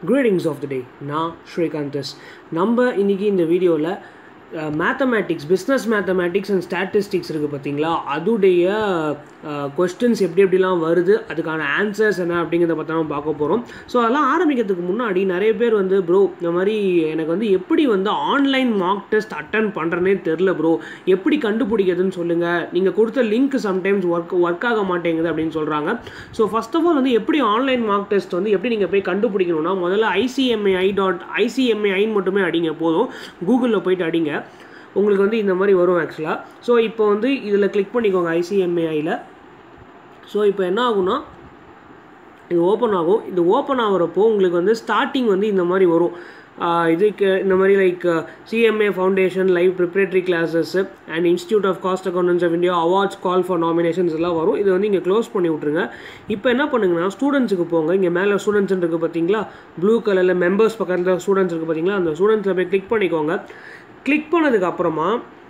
greetings of the day நான் ஸ்ரீகாந்தஸ் நம்ம இன்னைக்கு இந்த வீடியோவில் mathematics business mathematics and statistics இருக்குது பார்த்தீங்களா அதுடைய கொஸ்டின்ஸ் எப்படி எப்படிலாம் வருது அதுக்கான ஆன்சர்ஸ் என்ன அப்படிங்கிறத பற்றி நம்ம பார்க்க போகிறோம் ஸோ அதெல்லாம் ஆரம்பிக்கிறதுக்கு முன்னாடி நிறைய பேர் வந்து ப்ரோ இந்த மாதிரி எனக்கு வந்து எப்படி வந்து ஆன்லைன் மார்க் டெஸ்ட் அட்டன் பண்ணுறனே தெரில ப்ரோ எப்படி கண்டுபிடிக்கிறதுன்னு சொல்லுங்கள் நீங்கள் கொடுத்த லிங்க் சம்டைம்ஸ் ஒர்க் ஒர்க் ஆக மாட்டேங்குது அப்படின்னு சொல்கிறாங்க ஸோ ஃபஸ்ட் ஆஃப் ஆல் வந்து எப்படி ஆன்லைன் மார்க் டெஸ்ட் வந்து எப்படி நீங்கள் போய் கண்டுபிடிக்கணும்னா முதல்ல ஐசிஎம்ஏஐ டாட் ஐசிஎம்ஏஐன்னு மட்டுமே அடிங்க போதும் கூகுளில் போயிட்டு அடிங்க உங்களுக்கு வந்து இந்த மாதிரி வரும் ஆக்சுவலாக ஸோ இப்போ வந்து இதில் கிளிக் பண்ணிக்கோங்க ஐசிஎம்ஏஐயில் ஸோ இப்போ என்ன ஆகும்னா இது ஓப்பன் ஆகும் இது ஓப்பன் ஆகிறப்போ உங்களுக்கு வந்து ஸ்டார்டிங் வந்து இந்த மாதிரி வரும் இதுக்கு இந்த மாதிரி like CMA foundation live preparatory classes and institute of cost accountants of India awards call for nominations எல்லாம் வரும் இது வந்து இங்கே க்ளோஸ் பண்ணி விட்ருங்க இப்போ என்ன பண்ணுங்கன்னா ஸ்டூடெண்ட்ஸுக்கு போங்க இங்கே மேலே ஸ்டூடெண்ட்ஸ் இருக்குது பார்த்தீங்களா ப்ளூ கலரில் மெம்பர்ஸ் பக்கத்தில் ஸ்டூடெண்ட்ஸ் இருக்குது பார்த்தீங்களா அந்த ஸ்டூடெண்ட்ஸில் போய் கிளிக் பண்ணிக்கோங்க கிளிக் பண்ணதுக்கு அப்புறமா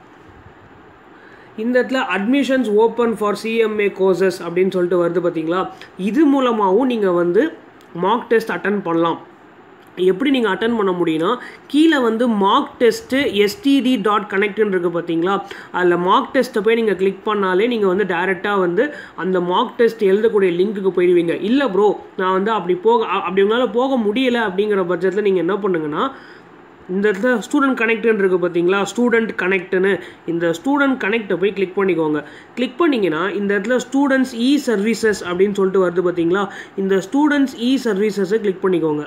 இந்த இடத்துல admissions open for CMA courses அப்படின்னு சொல்லிட்டு வருது பார்த்தீங்களா இது மூலமாகவும் நீங்கள் வந்து மார்க் டெஸ்ட் அட்டன் பண்ணலாம் எப்படி நீங்கள் அட்டன் பண்ண முடியும்னா கீழே வந்து மார்க் டெஸ்ட்டு எஸ்டிடி டாட் கனெக்ட்னு இருக்குது பார்த்தீங்களா அதில் மார்க் டெஸ்ட்டை போய் நீங்கள் கிளிக் பண்ணாலே நீங்கள் வந்து டேரெக்டாக வந்து அந்த மார்க் டெஸ்ட் எழுதக்கூடிய லிங்க்குக்கு போயிடுவீங்க இல்லை ப்ரோ நான் வந்து அப்படி போக அப்படி உங்களால் போக முடியலை அப்படிங்கிற பட்சத்தில் நீங்கள் என்ன பண்ணுங்கன்னா இந்த இடத்துல ஸ்டூடெண்ட் கனெக்ட்னு இருக்குது பார்த்தீங்களா ஸ்டூடெண்ட் கனெக்ட்னு இந்த ஸ்டூடெண்ட் கனெக்டை போய் கிளிக் பண்ணிக்கோங்க கிளிக் பண்ணிங்கன்னா இந்த இடத்துல ஸ்டூடெண்ட்ஸ் இ சர்வீசஸ் அப்படின்னு சொல்லிட்டு வருது பார்த்தீங்களா இந்த ஸ்டூடெண்ட்ஸ் இ சர்வீசஸை கிளிக் பண்ணிக்கோங்க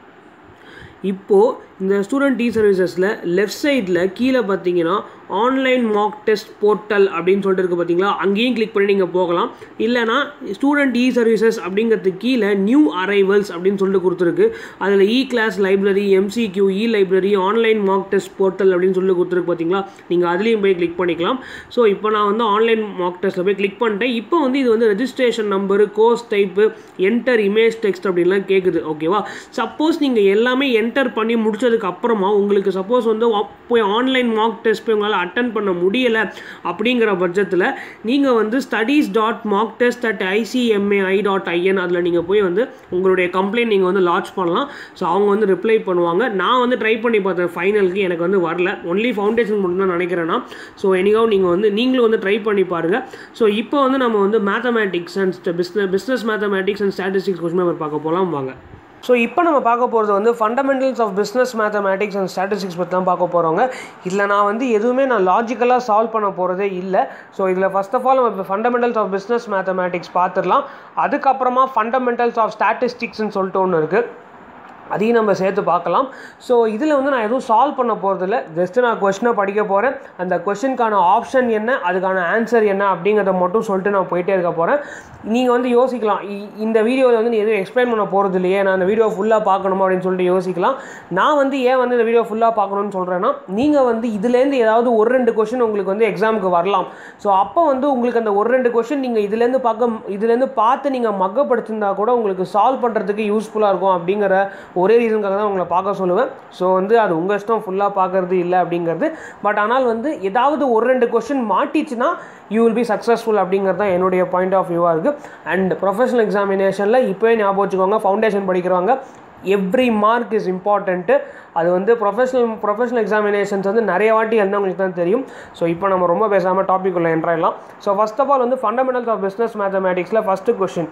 இப்போது இந்த ஸ்டூடெண்ட் இ சர்வீசஸில் லெஃப்ட் சைடில் கீழே பார்த்தீங்கன்னா ஆன்லைன் மார்க் டெஸ்ட் போர்ட்டல் அப்படின்னு சொல்லிட்டு இருக்குது பார்த்தீங்களா அங்கேயும் கிளிக் பண்ணி நீங்கள் போகலாம் இல்லைனா ஸ்டூடெண்ட் இ சர்வீசஸ் அப்படிங்கிறதுக்கு கீழே நியூ அரைவல்ஸ் அப்படின்னு சொல்லிட்டு கொடுத்துருக்கு அதில் e class library MCQ e library online mock test portal அப்படின்னு சொல்லி கொடுத்துருக்கு பார்த்தீங்களா நீங்கள் அதுலேயும் போய் கிளிக் பண்ணிக்கலாம் ஸோ இப்போ நான் வந்து ஆன்லைன் மார்க் டெஸ்ட்டில் போய் கிளிக் பண்ணிட்டேன் இப்போ வந்து இது வந்து registration number course type enter image text அப்படின்லாம் கேட்குது ஓகேவா சப்போஸ் நீங்கள் எல்லாமே என்டர் பண்ணி முடிச்சதுக்கு அப்புறமா உங்களுக்கு சப்போஸ் வந்து போய் ஆன்லைன் மார்க் டெஸ்ட் போய் உங்களால் அட்டன் பண்ண முடியலை அப்படிங்கிற பட்சத்தில் நீங்கள் வந்து studies dot mock test at ICMAI dot IN அதில் நீங்கள் போய் வந்து உங்களுடைய கம்ப்ளைண்ட் நீங்கள் வந்து லான்ச் பண்ணலாம் ஸோ அவங்க வந்து ரிப்ளை பண்ணுவாங்க நான் வந்து ட்ரை பண்ணி பார்த்தேன் ஃபைனலுக்கு எனக்கு வந்து வரல ஒன்லி ஃபவுண்டேஷன் மட்டும் தான் நினைக்கிறேன்னா ஸோ எனிகாவும் நீங்கள் வந்து நீங்களும் வந்து ட்ரை பண்ணி பாருங்கள் ஸோ இப்போ வந்து நம்ம வந்து mathematics and business business mathematics and statistics question paper பார்க்க போகலாம் வாங்க ஸோ இப்போ நம்ம பார்க்க போகிறது வந்து fundamentals of business mathematics and statistics பற்றி தான் பார்க்க போகிறோங்க இதில் நான் வந்து எதுவுமே நான் லாஜிக்கலாக சால்வ் பண்ண போகிறதே இல்லை ஸோ இதில் ஃபஸ்ட் ஆஃப் ஆல் நம்ம இப்போ ஃபண்டமெண்டல்ஸ் ஆஃப் பிஸ்னஸ் மேத்தமேட்டிக்ஸ் பார்த்துடலாம் அதுக்கப்புறமா ஃபண்டமெண்டல்ஸ் ஆஃப் ஸ்டாட்டிஸ்டிக்ஸ்னு சொல்லிட்டு ஒன்று இருக்குது அதையும் நம்ம சேர்த்து பார்க்கலாம் ஸோ இதில் வந்து நான் எதுவும் சால்வ் பண்ண போகிறதில்ல ஜஸ்ட்டு நான் கொஷினை படிக்க போகிறேன் அந்த கொஷினுக்கான ஆப்ஷன் என்ன அதுக்கான ஆன்சர் என்ன அப்படிங்கிறத மட்டும் சொல்லிட்டு நான் போயிட்டே இருக்க போகிறேன் நீங்கள் வந்து யோசிக்கலாம் இந்த வீடியோவில் வந்து நீ எதுவும் எக்ஸ்பிளைன் பண்ண போகிறது இல்லையே நான் அந்த வீடியோ ஃபுல்லாக பார்க்கணுமா அப்படின்னு சொல்லிட்டு யோசிக்கலாம் நான் வந்து ஏன் வந்து இந்த வீடியோ ஃபுல்லாக பார்க்கணும்னு சொல்கிறேன்னா நீங்கள் வந்து இதுலேருந்து ஏதாவது ஒரு ரெண்டு கொஷின் உங்களுக்கு வந்து எக்ஸாமுக்கு வரலாம் ஸோ அப்போ வந்து உங்களுக்கு அந்த ஒரு ரெண்டு கொஷின் நீங்கள் இதுலேருந்து பார்க்க இதுலேருந்து பார்த்து நீங்கள் மக்கப்படுத்திருந்தா கூட உங்களுக்கு சால்வ் பண்ணுறதுக்கு யூஸ்ஃபுல்லாக இருக்கும் அப்படிங்கிற ஒரே ரீசனுக்காக தான் உங்களை பார்க்க சொல்லுவேன் ஸோ வந்து அது உங்கள் இஷ்டம் ஃபுல்லாக பார்க்குறது இல்லை அப்படிங்கிறது பட் ஆனால் வந்து ஏதாவது ஒரு ரெண்டு கொஷின் மாட்டிச்சுன்னா யூ வில் பி சக்ஸஸ்ஃபுல் அப்படிங்கிறது தான் என்னுடைய பாயிண்ட் ஆஃப் வியூவாக இருக்குது அண்ட் ப்ரொஃபஷனல் எக்ஸாமினேஷனில் இப்போயே ஞாபகம் வச்சுக்கோங்க ஃபவுண்டேஷன் படிக்கிறவங்க எவ்ரி மார்க் இஸ் இம்பார்ட்டண்ட்டு அது வந்து ப்ரொஃபஷனல் ப்ரொஃபஷனல் எக்ஸாமினேஷன்ஸ் வந்து நிறைய வாட்டி இருந்தால் உங்களுக்கு தான் தெரியும் ஸோ இப்போ நம்ம ரொம்ப பேசாமல் டாபிக் உள்ள என்ட்ராயிடலாம் ஸோ ஃபஸ்ட் ஆஃப் ஆல் வந்து ஃபண்டமெண்டல்ஸ் ஆஃப் பிஸ்னஸ் மேத்தமேட்டிக்ஸில் first question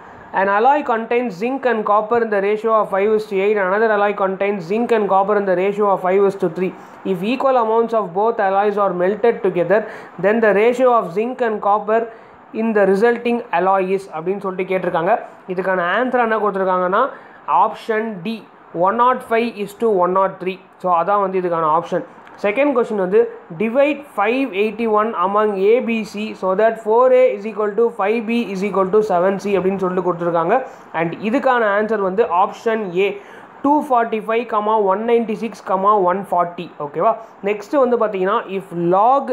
An alloy contains zinc and copper in the ratio of 5 is to 8. Another alloy contains zinc and copper in the ratio of 5 is to 3. If equal amounts of both alloys are melted together, then the ratio of zinc and copper in the resulting alloy is அப்படின்னு சொல்லிட்டு கேட்டிருக்காங்க இதுக்கான answer என்ன கொடுத்துருக்காங்கன்னா option D one not five is to one not three so அதான் வந்து இதுக்கான option second question வந்து divide five eighty one among ABC so that four A is equal to five B is equal to seven C அப்படின்னு சொல்லிட்டு கொடுத்துருக்காங்க and இதுக்கான answer வந்து option A two forty five comma one ninety six comma one forty ஓகேவா next வந்து பார்த்தீங்கன்னா if log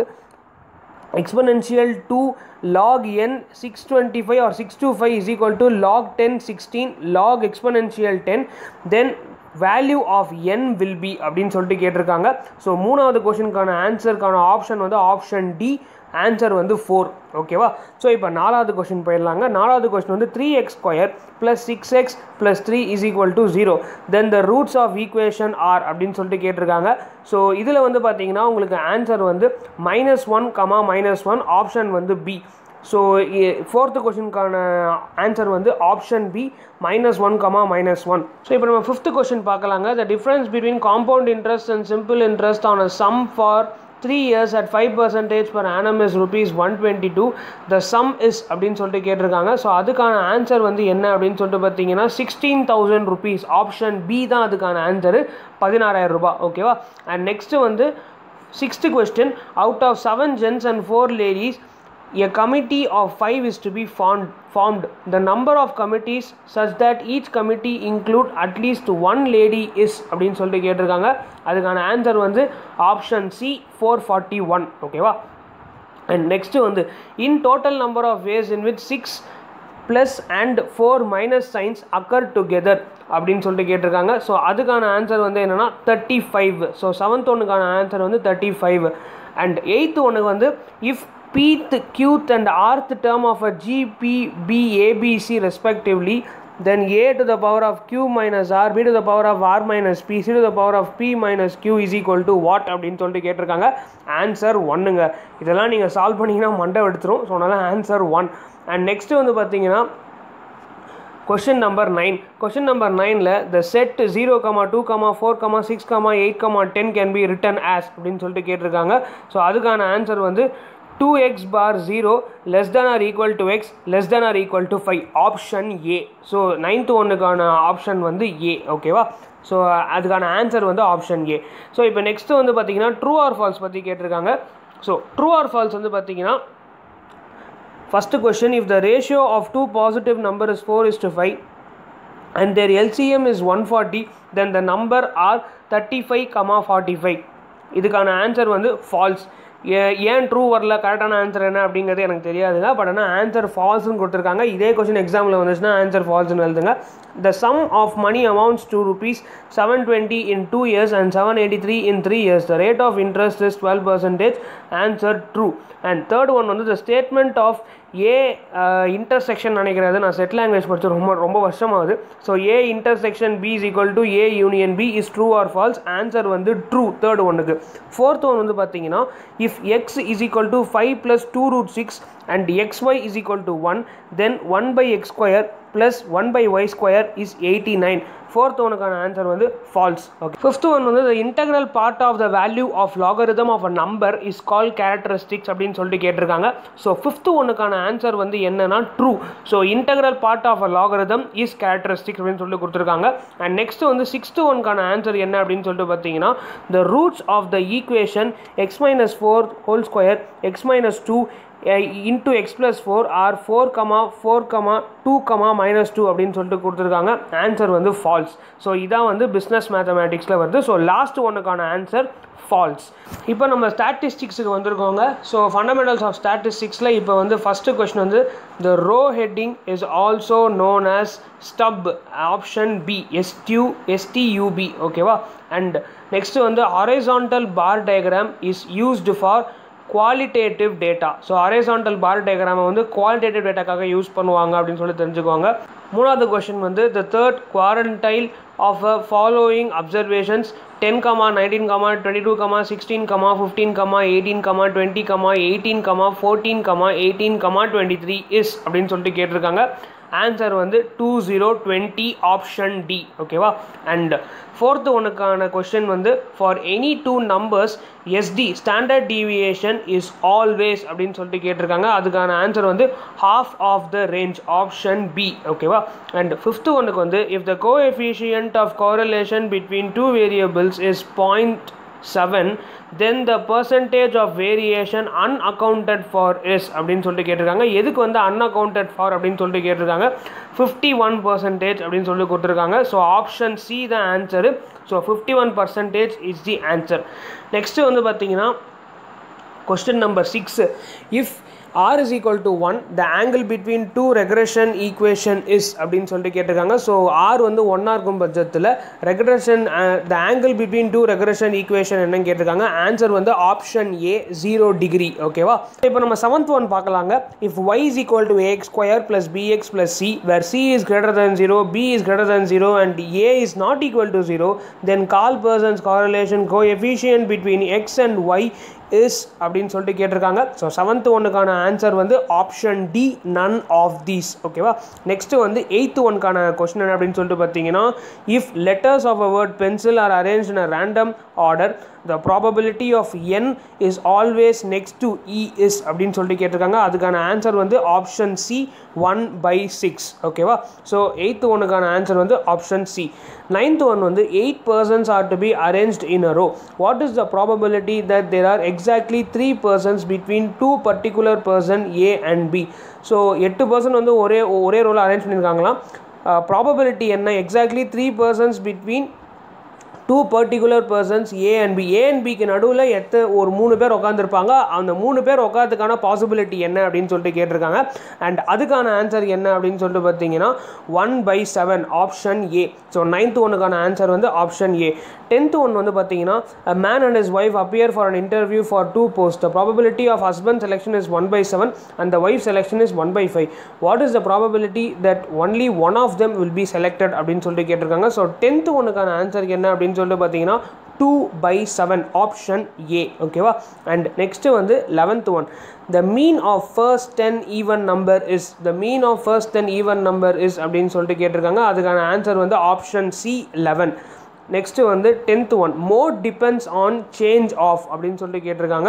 exponential 2 log n 625 or 625 is equal to log 10 16 log exponential 10 then value of N will be அப்படின்னு சொல்லிட்டு கேட்டிருக்காங்க so மூணாவது கொஷனுக்கான ஆன்சருக்கான option வந்து ஆப்ஷன் டி ஆன்சர் வந்து ஃபோர் ஓகேவா ஸோ இப்போ நாலாவது கொஷின் போயிடலாங்க நாலாவது கொஷின் வந்து three X square plus six X plus three is equal to zero then the roots of equation are அப்படின்னு சொல்லிட்டு கேட்டிருக்காங்க ஸோ இதில் வந்து பார்த்தீங்கன்னா உங்களுக்கு ஆன்சர் வந்து minus one comma minus one option வந்து பி ஸோ ஃபோர்த்து கொஷினுக்கான ஆன்சர் வந்து option B minus one comma minus one so இப்போ நம்ம ஃபிஃப்த் கொஷின் பார்க்கலாங்க the difference between compound interest and simple interest on a sum for three years at five percentage per annum is rupees one twenty two the sum is அப்படின்னு சொல்லிட்டு கேட்டிருக்காங்க so அதுக்கான answer வந்து என்ன அப்படின்னு சொல்லிட்டு பார்த்தீங்கன்னா sixteen thousand rupees option B தான் அதுக்கான ஆன்சரு பதினாறாயிரம் ரூபாய் ஓகேவா அண்ட் நெக்ஸ்ட்டு வந்து sixth question out of seven gents and four ladies a committee of five is to be formed formed the number of committees such that each committee include at least one lady is அப்படின்னு சொல்லிட்டு கேட்டிருக்காங்க அதுக்கான answer வந்து option C four forty one ஓகேவா and next வந்து in total number of ways in with six plus and four minus signs occur together அப்படின்னு சொல்லிட்டு கேட்டிருக்காங்க ஸோ அதுக்கான ஆன்சர் வந்து என்னென்னா தேர்ட்டி ஃபைவ் ஸோ செவன்த் ஒன்றுக்கான ஆன்சர் வந்து தேர்ட்டி ஃபைவ் அண்ட் எயித்து ஒன்றுக்கு வந்து if pth, qth and rth term of a G, P, B, A, B, C respectively, then A to the power of Q minus R, B to the power of R minus P, C to the power of P minus Q is equal to what அப்படின்னு சொல்லிட்டு கேட்டிருக்காங்க answer ஒன்றுங்க இதெல்லாம் நீங்கள் solve பண்ணிங்கன்னா மண்டை எடுத்துரும் so அதனால் ஆன்சர் ஒன் அண்ட் நெக்ஸ்ட்டு வந்து பார்த்தீங்கன்னா கொஷின் நம்பர் நைன் கொஷின் நம்பர் நைனில் the set zero comma two comma four comma six comma eight comma ten can be written as அப்படின்னு சொல்லிட்டு கேட்டிருக்காங்க ஸோ அதுக்கான ஆன்சர் வந்து two X bar zero less than or equal to X less than or equal to five option A so ninth ஒன்றுக்கான option வந்து A ஓகேவா so அதுக்கான answer வந்து ஆப்ஷன் ஏ ஸோ இப்போ நெக்ஸ்ட்டு வந்து பார்த்தீங்கன்னா ட்ரூ ஆர் ஃபால்ஸ் பற்றி கேட்டிருக்காங்க ஸோ ட்ரூ ஆர் ஃபால்ஸ் வந்து பார்த்தீங்கன்னா first question if the ratio of two positive number is four is to five and their LCM is 140 then the number are 35 comma 45 இதுக்கான answer வந்து falls ஏன் true வரல கரெக்டான answer என்ன அப்படிங்கிறது எனக்கு தெரியாதுங்க பட் ஆனால் ஆன்சர் ஃபால்ஸ்னு கொடுத்துருக்காங்க இதே கொஸ்டின் எக்ஸாமில் வந்துச்சுன்னா ஆன்சர் ஃபால்ஸ்னு எழுதுங்க the sum of money amounts to rupees seven twenty in two years and seven eighty three in three years the rate of interest is twelve percentage answer true and third one வந்து the statement of A intersection நினைக்கிறது நான் set language படிச்சு ரொம்ப ரொம்ப வருஷமாகுது so A intersection B is equal to A union B is true or false answer வந்து true third ஒன்றுக்கு fourth one வந்து பார்த்தீங்கன்னா if X is equal to five plus two root six and X Y is equal to one then one by X square plus one by Y square is eighty nine fourth ஒனுக்கான answer வந்து false okay fifth one வந்து integral part of the value of logarithm of a number is call characteristics அப்படின்னு சொல்லிட்டு கேட்டிருக்காங்க so fifth ஒனுக்கான answer வந்து என்னன்னா true so integral part of a logarithm is characteristics அப்படின்னு சொல்லிட்டு கொடுத்துருக்காங்க அண்ட் நெக்ஸ்ட் வந்து சிக்ஸ்த் ஒனுக்கான ஆன்சர் என்ன அப்படின்னு சொல்லிட்டு பார்த்தீங்கன்னா the roots of the equation X minus four whole square X minus two into X plus four are four comma four comma two comma minus two அப்படின்னு சொல்லிட்டு கொடுத்துருக்காங்க ஆன்சர் வந்து ஃபால்ஸ் ஸோ இதான் வந்து பிஸ்னஸ் மேத்தமேட்டிக்ஸில் வருது ஸோ லாஸ்ட் ஒன்றுக்கான answer false இப்போ நம்ம ஸ்டாட்டிஸ்டிக்ஸுக்கு வந்திருக்கோங்க ஸோ ஃபண்டமெண்டல்ஸ் ஆஃப் ஸ்டாட்டிஸ்டிக்ஸில் இப்போ வந்து ஃபஸ்ட்டு கொஸ்டின் வந்து the row heading is also known as stub option B S T U S T U B ஓகேவா அண்ட் நெக்ஸ்ட் வந்து horizontal bar diagram is used for qualitative data so horizontal bar டயக்ராமை வந்து குவாலிட்டேட்டிவ் டேட்டாக்காக யூஸ் பண்ணுவாங்க அப்படின்னு சொல்லி தெரிஞ்சுக்குவாங்க மூணாவது கொஷின் வந்து the third quartile of a following observations ten comma nineteen comma twenty two comma sixteen comma fifteen comma eighteen comma twenty comma eighteen comma fourteen comma eighteen comma twenty three is அப்படின்னு சொல்லிட்டு கேட்டிருக்காங்க answer வந்து two zero twenty option D ஓகேவா and fourth ஒனுக்கான question வந்து for any two numbers SD standard deviation is always அப்படின்னு சொல்லிட்டு கேட்டிருக்காங்க அதுக்கான ஆன்சர் வந்து half of the range option B ஓகேவா அண்ட் ஃபிஃப்த்து ஒனுக்கு வந்து if the coefficient of correlation between two variables is point seven then the percentage of variation unaccounted for is அப்படின்னு சொல்லிட்டு கேட்டிருக்காங்க எதுக்கு வந்து அன்அக்கௌண்டட் ஃபார் அப்படின்னு சொல்லிட்டு கேட்டிருக்காங்க ஃபிஃப்டி ஒன் பர்சன்டேஜ் அப்படின்னு சொல்லி கொடுத்துருக்காங்க ஸோ ஆப்ஷன் சி தான் answer so fifty one percentage is the answer next வந்து பார்த்தீங்கன்னா question number six if R is equal to one the angle between two regression equation is அப்படின்னு சொல்லிட்டு கேட்டிருக்காங்க so R வந்து ஒன்னாக இருக்கும் பட்சத்தில் regression the angle between two regression equation என்னன்னு கேட்டிருக்காங்க ஆன்சர் வந்து ஆப்ஷன் ஏ ஜீரோ டிகிரி ஓகேவா இப்போ நம்ம செவன்த் ஒன் பார்க்கலாங்க if y is equal to a x square plus b x plus c where c is greater than zero b is greater than zero and a is not equal to zero then Karl Pearson's correlation coefficient between x and y is அப்படின்னு சொல்லிட்டு கேட்டிருக்காங்க so seventh ஒன்றுக்கான answer வந்து option d none of these ஓகேவா next வந்து eighth ஒன்க்கான question என்ன அப்படின்னு சொல்லிட்டு பார்த்தீங்கன்னா if letters of a word pencil are arrange in a random order the probability of n is always next to e is அப்படின்னு சொல்லிட்டு கேட்டிருக்காங்க அதுக்கான ஆன்சர் வந்து option c one by six ஓகேவா ஸோ எயித்து ஒன்றுக்கான ஆன்சர் வந்து option c ninth one வந்து eight persons are to be arranged in a row what is the probability that there are exactly three persons between two particular person a and B so எட்டு person வந்து ஒரே ஒரே row arrange பண்ணியிருக்காங்களாம் probability என்ன exactly three persons between two particular persons a and b a and பிக்கு நடுவில் எத்த ஒரு மூணு பேர் உட்காந்துருப்பாங்க அந்த மூணு பேர் உட்காந்துக்கான பாசிபிலிட்டி என்ன அப்படின்னு சொல்லிட்டு கேட்டிருக்காங்க அண்ட் அதுக்கான ஆன்சர் என்ன அப்படின்னு சொல்லிட்டு பார்த்தீங்கன்னா one by seven option A so ninth ஒன்றுக்கான ஆன்சர் வந்து ஆப்ஷன் ஏ டென்த் ஒன் வந்து பார்த்தீங்கன்னா a man and his wife appear for an interview for two posts the probability of husband selection is 1 by 7 and the wife selection is 1 by 5 what is the probability that only one of them will be selected அப்படின்னு சொல்லிட்டு கேட்டிருக்காங்க so tenth ஒன்றுக்கான answer என்ன அப்படின்னு சொல்லிட்டு பார்த்தீங்கன்னா two by seven option a ஓகேவா and next வந்து eleventh one the mean of first ten even number is the mean of first ten even number is அப்படின்னு சொல்லிட்டு கேட்டிருக்காங்க அதுக்கான ஆன்சர் வந்து ஆப்ஷன் சி லெவன் நெக்ஸ்ட்டு வந்து tenth one mode depends on change of அப்படின்னு சொல்லிட்டு கேட்டிருக்காங்க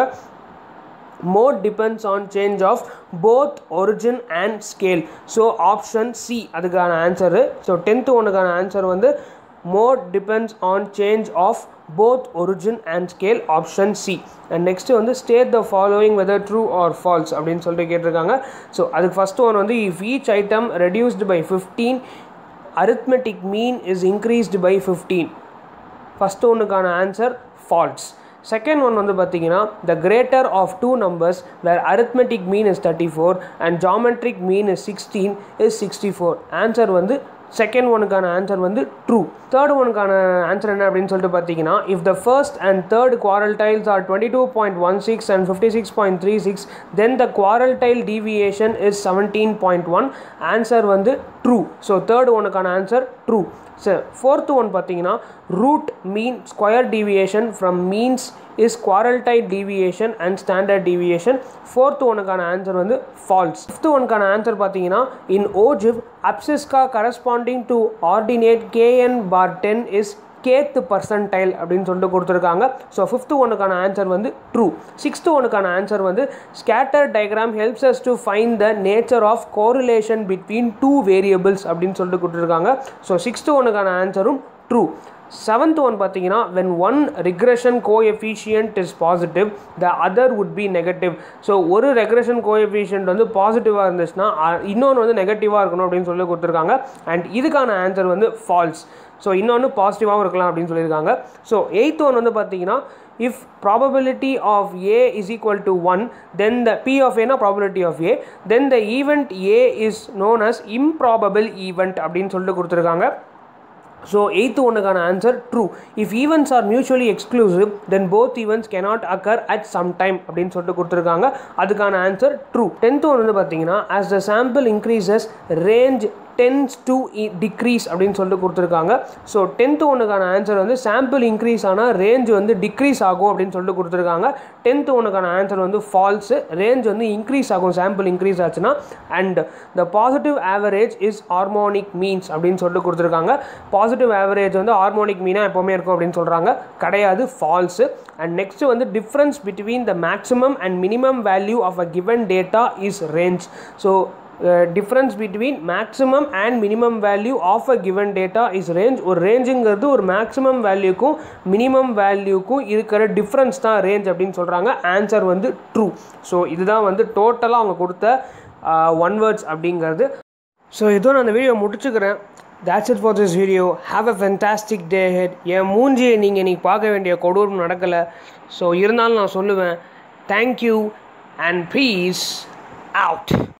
mode depends on change of both origin and scale so option c அதுக்கான ஆன்சரு ஸோ டென்த்து ஒன்றுக்கான ஆன்சர் வந்து mode depends on change of both origin and scale option c and next வந்து state the following whether true or false அப்படின்னு சொல்லிட்டு கேட்டிருக்காங்க so அதுக்கு first one வந்து if each item reduced by fifteen arithmetic mean is increased by 15 first ஒன்றுக்கான answer false second one வந்து பார்த்தீங்கன்னா the greater of two numbers where arithmetic mean is thirty four and geometric mean is sixteen is sixty four answer வந்து second ஒனுக்கான answer வந்து true third ஒனுக்கான answer என்ன அப்படின்னு சொல்லிட்டு பார்த்தீங்கன்னா if the first and third quartiles are twenty two point one six and fifty six point three six then the quartile deviation is seventeen point one answer வந்து true so third ஒனுக்கான answer true சரி fourth one பார்த்தீங்கன்னா root mean square deviation from means is quartile deviation and standard deviation fourth ஒனுக்கான answer வந்து falls fifth ஒனுக்கான answer பார்த்தீங்கன்னா in ogive abscissa corresponding to ordinate k n bar ten is kth percentile அப்படின்னு சொல்லிட்டு கொடுத்துருக்காங்க so fifth ஒனுக்கான answer வந்து true sixth ஒனுக்கான ஆன்சர் வந்து scatter diagram helps us to find the nature of correlation between two variables அப்படின்னு சொல்லிட்டு கொடுத்துருக்காங்க ஸோ சிக்ஸ்த்து ஒனுக்கான ஆன்சரும் ட்ரூ செவன்த் ஒன் பார்த்தீங்கன்னா when one regression coefficient is positive the other would be negative so ஒரு regression coefficient வந்து பாசிட்டிவாக இருந்துச்சுன்னா இன்னொன்று வந்து நெகட்டிவாக இருக்கணும் அப்படின்னு சொல்லி கொடுத்துருக்காங்க அண்ட் இதுக்கான ஆன்சர் வந்து ஃபால்ஸ் ஸோ இன்னொன்று பாசிட்டிவாகவும் இருக்கலாம் அப்படின்னு சொல்லியிருக்காங்க ஸோ எயித் ஒன் வந்து பார்த்தீங்கன்னா if probability of a is equal to one then the p of ஏனா probability of a then the event a is known as improbable event அப்படின்னு சொல்லிட்டு கொடுத்துருக்காங்க ஸோ எயித்து ஒன்றுக்கான answer true if events are mutually exclusive then both events cannot occur at same time அப்படின்னு சொல்லிட்டு கொடுத்துருக்காங்க அதுக்கான answer true tenth one வந்து பார்த்தீங்கன்னா as the sample increases range tends to decrease அப்படின்னு சொல்லிட்டு கொடுத்துருக்காங்க ஸோ டென்த்து ஒன்றுக்கான ஆன்சர் வந்து சாம்பிள் இன்க்ரீஸ் ஆனால் ரேஞ்ச் வந்து டிக்ரீஸ் ஆகும் அப்படின்னு சொல்லிட்டு கொடுத்துருக்காங்க டென்த்து ஒன்றுக்கான ஆன்சர் வந்து ஃபால்ஸு ரேஞ்ச் வந்து இன்க்ரீஸ் ஆகும் சாம்பிள் இன்க்ரீஸ் ஆச்சுன்னா and the positive average is harmonic means அப்படின்னு சொல்லிட்டு கொடுத்துருக்காங்க பாசிட்டிவ் ஆவரேஜ் வந்து ஹார்மோனிக் மீனாக எப்போவுமே இருக்கும் அப்படின்னு சொல்கிறாங்க கிடையாது ஃபால்ஸு அண்ட் நெக்ஸ்ட் வந்து difference between the maximum and minimum value of a given data is range so difference between maximum and minimum value of a given data is range ஒரு ரேஞ்சுங்கிறது ஒரு மேக்ஸிமம் வேல்யூக்கும் மினிமம் வேல்யூக்கும் இருக்கிற difference தான் range அப்படின்னு சொல்கிறாங்க answer வந்து true so இதுதான் வந்து டோட்டலாக அவங்க கொடுத்த ஒன் வேர்ட்ஸ் அப்படிங்கிறது ஸோ இதோ நான் அந்த வீடியோ முடிச்சுக்கிறேன் that's it for this video have a fantastic day ஹெட் என் மூஞ்சியை நீங்கள் இன்றைக்கி பார்க்க வேண்டிய கொடூரம் நடக்கலை ஸோ இருந்தாலும் நான் சொல்லுவேன் தேங்க்யூ அண்ட் ப்ளீஸ் அவுட்